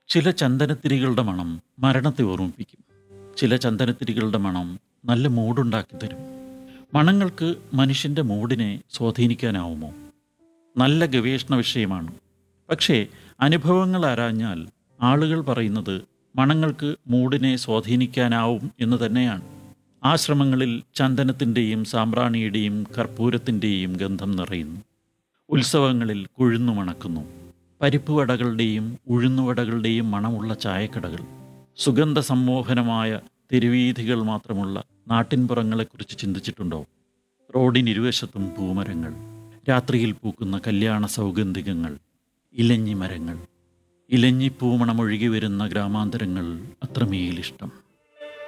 ചില ചന്ദനത്തിരികളുടെ മണം മരണത്തെ ഓർമ്മിപ്പിക്കും ചില ചന്ദനത്തിരികളുടെ മണം നല്ല മൂടുണ്ടാക്കി തരും മണങ്ങൾക്ക് മനുഷ്യൻ്റെ മൂഡിനെ സ്വാധീനിക്കാനാവുമോ നല്ല ഗവേഷണ വിഷയമാണ് പക്ഷേ അനുഭവങ്ങൾ ആരാഞ്ഞാൽ ആളുകൾ പറയുന്നത് മണങ്ങൾക്ക് മൂഡിനെ സ്വാധീനിക്കാനാവും എന്ന് തന്നെയാണ് ആശ്രമങ്ങളിൽ ചന്ദനത്തിൻ്റെയും സാമ്പ്രാണിയുടെയും കർപ്പൂരത്തിൻ്റെയും ഗന്ധം നിറയുന്നു ഉത്സവങ്ങളിൽ കുഴുന്നു മണക്കുന്നു പരിപ്പ് വടകളുടെയും ഉഴുന്നുവടകളുടെയും മണമുള്ള ചായക്കടകൾ സുഗന്ധ സമ്മോഹനമായ തെരുവീഥികൾ മാത്രമുള്ള നാട്ടിൻപുറങ്ങളെക്കുറിച്ച് ചിന്തിച്ചിട്ടുണ്ടോ റോഡിനിരുവശത്തും പൂമരങ്ങൾ രാത്രിയിൽ പൂക്കുന്ന കല്യാണ സൗഗന്ധികങ്ങൾ ഇലഞ്ഞി മരങ്ങൾ ഇലഞ്ഞിപ്പൂമണമൊഴുകി വരുന്ന ഗ്രാമാന്തരങ്ങൾ അത്രമേലിഷ്ടം